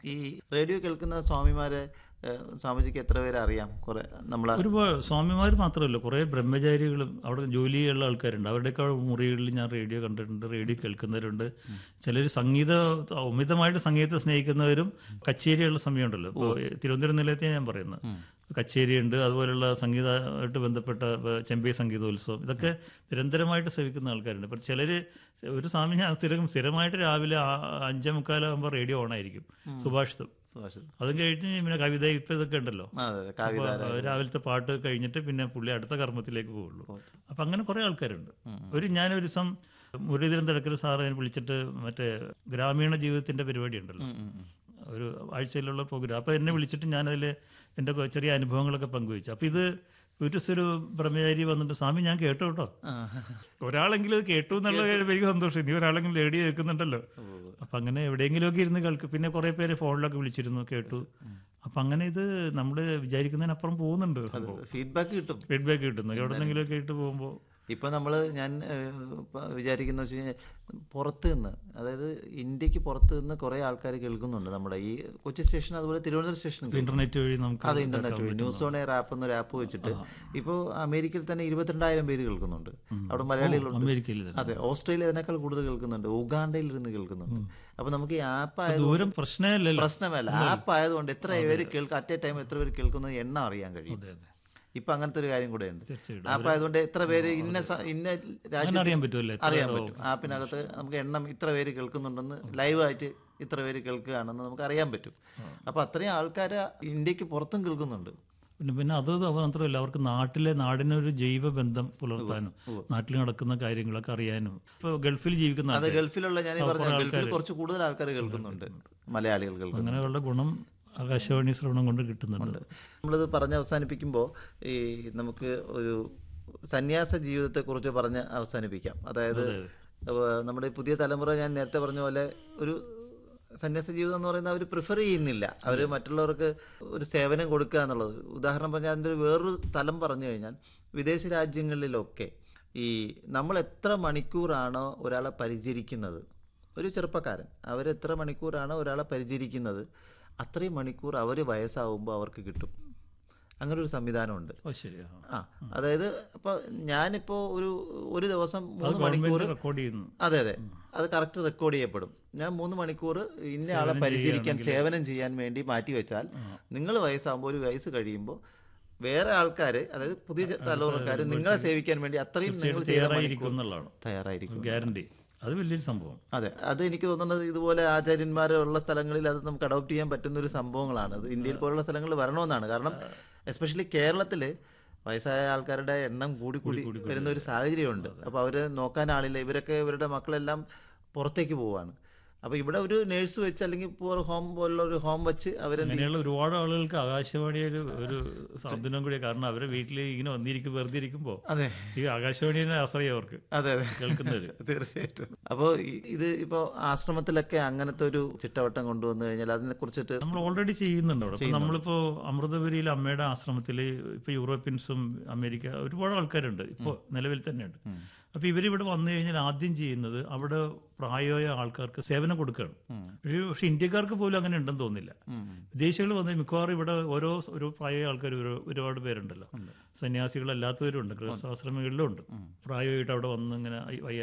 ഈ റേഡിയോ കേൾക്കുന്ന സ്വാമിമാരെ ഏഹ്, സ്വാമിജിക്ക് എത്ര പേരെ അറിയാം കുറെ നമ്മളെ ഒരുപാട് സ്വാമിമാർ മാത്രമല്ല കുറേ ബ്രഹ്മചാരികളും അവിടെ ജോലി ചെയ്യുന്ന ആൾക്കാരുണ്ട് അവരുടെയൊക്കെ മുറികളിൽ ഞാൻ റേഡിയോ കണ്ടിട്ടുണ്ട് റേഡിയോ കേൾക്കുന്നവരുണ്ട് ചിലർ സംഗീത അമിതമായിട്ട് സംഗീതത്തെ സ്നേഹിക്കുന്നവരും കച്ചേരിയുള്ള സമയമുണ്ടല്ലോ ഇപ്പോൾ തിരുവനന്തപുരം നിലയത്തെ ഞാൻ പറയുന്നത് കച്ചേരിയുണ്ട് അതുപോലുള്ള സംഗീതമായിട്ട് ബന്ധപ്പെട്ട ഇപ്പൊ ചെമ്പൈ സംഗീതോത്സവം ഇതൊക്കെ നിരന്തരമായിട്ട് സേവിക്കുന്ന ആൾക്കാരുണ്ട് ഇപ്പം ചിലർ ഒരു സ്വാമി ഞാൻ സ്ഥിരം സ്ഥിരമായിട്ട് രാവിലെ ആ- അഞ്ചേ മുക്കാലാകുമ്പോൾ റേഡിയോ ഓണായിരിക്കും സുഭാഷിതം സുഭാഷിത് അതും കഴിഞ്ഞ് പിന്നെ കവിത ഇപ്പം ഇതൊക്കെ ഉണ്ടല്ലോ അതെ അതെ കവിത അപ്പൊ രാവിലത്തെ പാട്ട് കഴിഞ്ഞിട്ട് പിന്നെ പുള്ളി അടുത്ത കർമ്മത്തിലേക്ക് പോവുള്ളൂ അപ്പൊ അങ്ങനെ കുറെ ആൾക്കാരുണ്ട് ഒരു ഞാനൊരു ദിവസം മുരളീധരൻ തിടക്കൽ സാറ് എന്നെ വിളിച്ചിട്ട് മറ്റേ ഗ്രാമീണ ജീവിതത്തിന്റെ പരിപാടി ഉണ്ടല്ലോ ഉം, ഉം. ഒരു ആഴ്ചയിലുള്ള പ്രോഗ്രാം അപ്പൊ എന്നെ വിളിച്ചിട്ട് ഞാനതിൽ എൻ്റെ ചെറിയ അനുഭവങ്ങളൊക്കെ പങ്കുവച്ചു അപ്പൊ ഇത് ഒരു ദിവസം ഒരു ബ്രഹ്മചാരി വന്നിട്ട് സ്വാമി ഞാൻ കേട്ടു കേട്ടോ ആ. ഒരാളെങ്കിലും ഇത് കേട്ടു എന്നുള്ള കാര്യം എനിക്ക് സന്തോഷം നീ ഒരാളെങ്കിലും റേഡിയോ കേൾക്കുന്നുണ്ടല്ലോ അപ്പൊ അങ്ങനെ എവിടെയെങ്കിലുമൊക്കെ ഇരുന്ന് കേൾക്കും പിന്നെ കുറെ പേര് ഫോണിലൊക്കെ വിളിച്ചിരുന്നു കേട്ടു അപ്പൊ അങ്ങനെ ഇത് നമ്മൾ വിചാരിക്കുന്നതിനപ്പുറം പോകുന്നുണ്ട് സംഭവം ഫീഡ്ബാക്ക് കിട്ടും ഫീഡ്ബാക്ക് കിട്ടുന്നു എവിടെന്നെങ്കിലും ഒക്കെ ആയിട്ട് പോകുമ്പോൾ ഇപ്പൊ നമ്മള് ഞാൻ ഏഹ്, ഇപ്പൊ വിചാരിക്കുന്ന വെച്ച് കഴിഞ്ഞാൽ പുറത്ത് നിന്ന് അതായത് ഇന്ത്യക്ക് പുറത്ത് നിന്ന് കുറെ ആൾക്കാർ കേൾക്കുന്നുണ്ട് നമ്മുടെ ഈ കൊച്ചി സ്റ്റേഷൻ അതുപോലെ തിരുവനന്തപുരം സ്റ്റേഷൻ ഇന്റർനെറ്റ് വഴി നമുക്ക് അത് ഇന്റർനെറ്റ് വഴി ന്യൂസ് ഓൺ എയർ ആപ്പ് എന്നൊരു ആപ്പ് വെച്ചിട്ട് ഇപ്പോൾ അമേരിക്കയിൽ തന്നെ ഇരുപത്തിരണ്ടായിരം പേര് കേൾക്കുന്നുണ്ട് അവിടെ മലയാളികളുണ്ട് അമേരിക്കയിൽ തന്നെ. അതെ ഓസ്ട്രേലിയ അതിനേക്കാൾ കൂടുതൽ കേൾക്കുന്നുണ്ട് ഉഗാണ്ടയിൽ ഇരുന്ന് കേൾക്കുന്നുണ്ട് അപ്പൊ നമുക്ക് ഈ ആപ്പ് ആയത് ദൂരം പ്രശ്നമല്ലല്ലോ പ്രശ്നമല്ല ആപ്പ് ആയതുകൊണ്ട് എത്ര പേര് കേൾക്കും അറ്റ് എ ടൈം എത്ര പേര് കേൾക്കുന്നത് എണ്ണം അറിയാൻ കഴിയും അതെ അതെ ഇപ്പൊ അങ്ങനത്തെ ഒരു കാര്യം കൂടെ ഉണ്ട് തീർച്ചയായിട്ടും ആപ്പ് ആയതുകൊണ്ട് എത്ര പേര് ഇന്ന സ- ഇന്ന അങ്ങനെ രാജ്യത്ത് അറിയാൻ പറ്റുമല്ലേ എത്ര അറിയാൻ പറ്റും ആപ്പിനകത്ത് നമുക്ക് എണ്ണം ഇത്ര പേര് കേൾക്കുന്നുണ്ടെന്ന് ലൈവായിട്ട് ഇത്ര പേര് കേൾക്കുകയാണെന്ന് നമുക്ക് അറിയാൻ പറ്റും അപ്പൊ അത്രയും ആൾക്കാർ ഇന്ത്യക്ക് പുറത്തും കേൾക്കുന്നുണ്ട് പിന്നെ പിന്നെ അത് മാത്രമല്ല അവർക്ക് നാട്ടിലെ നാടിനൊരു ജൈവ ബന്ധം പുലർത്താനും നാട്ടിൽ നടക്കുന്ന കാര്യങ്ങളൊക്കെ അറിയാനും ഇപ്പൊ ഗൾഫിൽ ജീവിക്കുന്ന അത് ആൾക്കാർ ഗൾഫിലുള്ള ഞാൻ ഈ പറഞ്ഞ ഗൾഫിൽ കുറച്ച് കൂടുതൽ ആൾക്കാർ കേൾക്കുന്നുണ്ട് മലയാളികൾ കേൾക്കുന്നുണ്ട് അങ്ങനെയുള്ള ഗുണം ആകാശവാണി ശ്രവണം കൊണ്ട് കിട്ടുന്നുണ്ട് നമ്മളിത് പറഞ്ഞ് അവസാനിപ്പിക്കുമ്പോൾ ഈ നമുക്ക് ഒരു സന്യാസ ജീവിതത്തെക്കുറിച്ച് പറഞ്ഞ് അവസാനിപ്പിക്കാം അതായത് ഏഹ്, നമ്മുടെ ഈ പുതിയ തലമുറ ഞാൻ നേരത്തെ പറഞ്ഞ പോലെ ഒരു സന്യാസ ജീവിതം എന്ന് പറയുന്നത് അവർ പ്രിഫർ ചെയ്യുന്നില്ല അവർ മറ്റുള്ളവർക്ക് ഒരു സേവനം കൊടുക്കുക എന്നുള്ളത് ഉദാഹരണം പറഞ്ഞാൽ അതിൻ്റെ ഒരു വേറൊരു തലം പറഞ്ഞു കഴിഞ്ഞാൽ വിദേശ രാജ്യങ്ങളിലൊക്കെ ഈ നമ്മൾ എത്ര മണിക്കൂറാണോ ഒരാളെ പരിചരിക്കുന്നത് ഒരു ചെറുപ്പക്കാരൻ അവരെത്ര മണിക്കൂറാണോ ഒരാളെ പരിചരിക്കുന്നത് അത്രയും മണിക്കൂർ അവർ വയസ്സാവുമ്പോൾ അവർക്ക് കിട്ടും അങ്ങനെ ഒരു സംവിധാനമുണ്ട് ഓ ശരിയാ ആ അതായത് ഇപ്പൊ ഞാനിപ്പോ ഒരു ഒരു ദിവസം മൂന്ന് മണിക്കൂർ ഗവൺമെന്റ് റെക്കോർഡ് ചെയ്യുന്നു അതെ അതെ അത് കറക്റ്റ് റെക്കോർഡ് ചെയ്യപ്പെടും ഞാൻ മൂന്ന് മണിക്കൂർ ഇന്ന ആളെ പരിചരിക്കാൻ സേവനം ചെയ്യാൻ വേണ്ടി മാറ്റി വെച്ചാൽ നിങ്ങൾ വയസ്സാകുമ്പോൾ ഒരു വയസ്സ് കഴിയുമ്പോൾ വേറെ ആൾക്കാർ അതായത് പുതിയ തലമുറക്കാർ നിങ്ങളെ സേവിക്കാൻ വേണ്ടി അത്രയും നിങ്ങൾ ചെയ്ത തയ്യാറായിരിക്കും മണിക്കൂർ എന്നുള്ളതാണ് തയ്യാറായിരിക്കും ഗ്യാരണ്ടി അത് വലിയൊരു സംഭവം അതെ അത് എനിക്ക് തോന്നുന്നത് ഇതുപോലെ ആചാര്യന്മാരുള്ള സ്ഥലങ്ങളിൽ അത് നമുക്ക് അഡോപ്റ്റ് ചെയ്യാൻ പറ്റുന്ന ഒരു സംഭവങ്ങളാണ് അത് ഇന്ത്യയിൽ പോലുള്ള സ്ഥലങ്ങളിൽ വരണമെന്നാണ് കാരണം എസ്പെഷ്യലി കേരളത്തിൽ വയസ്സായ ആൾക്കാരുടെ എണ്ണം കൂടി കൂടി വരുന്ന ഒരു സാഹചര്യമുണ്ട് അപ്പോൾ അവർ നോക്കാൻ ആളില്ല ഇവരൊക്കെ ഇവരുടെ മക്കളെല്ലാം പുറത്തേക്ക് പോവാണ് അപ്പോൾ ഇവിടെ ഒരു നേഴ്സ് വെച്ച് അല്ലെങ്കിൽ ഇപ്പോൾ ഹോം പോലുള്ള ഒരു ഹോം വെച്ച് അവർ അങ്ങനെയുള്ള ഒരുപാട് ആളുകൾക്ക് ആകാശവാണി ഒരു ഒരു സാന്ത്വനം കൂടിയ കാരണം അവരെ വീട്ടിൽ ഇങ്ങനെ വന്നിരിക്കും വെറുതെ ഇരിക്കുമ്പോൾ അതെ ഈ ആകാശവാണിയെ ആശ്രയം അവർക്ക് അതെ അതെ കേൾക്കുന്നവര് തീർച്ചയായിട്ടും അപ്പോൾ ഇത് ഇപ്പോൾ ആശ്രമത്തിലൊക്കെ അങ്ങനത്തെ ഒരു ചിട്ടവട്ടം കൊണ്ടുവന്നു കഴിഞ്ഞാൽ അതിനെ കുറിച്ചിട്ട് നമ്മൾ ഓൾറെഡി ചെയ്യുന്നുണ്ട് അവിടെ ഇപ്പൊ നമ്മളിപ്പോ അമൃതപുരിയിൽ അമ്മയുടെ ആശ്രമത്തിൽ ഇപ്പൊ യൂറോപ്യൻസും അമേരിക്ക ഒരുപാട് ആൾക്കാരുണ്ട് ഇപ്പോൾ നിലവിൽ തന്നെയുണ്ട് അപ്പൊ ഇവരിവിടെ വന്നു കഴിഞ്ഞാൽ ആദ്യം ചെയ്യുന്നത് അവിടെ പ്രായമായ ആൾക്കാർക്ക് സേവനം കൊടുക്കുകയാണ് പക്ഷേ പക്ഷെ ഇന്ത്യക്കാർക്ക് പോലും അങ്ങനെ ഉണ്ടെന്ന് തോന്നുന്നില്ല വിദേശികൾ വന്ന് മിക്കവാറും ഇവിടെ ഓരോ ഒരു പ്രായമായ ആൾക്കാർ ഒരു- ഒരുപാട് പേരുണ്ടല്ലോ സന്യാസികളല്ലാത്തവരും ഉണ്ട് ഗൃഹസ്ഥാശ്രമികളിലും ഉണ്ട് പ്രായമായിട്ട് അവിടെ വന്ന് ഇങ്ങനെ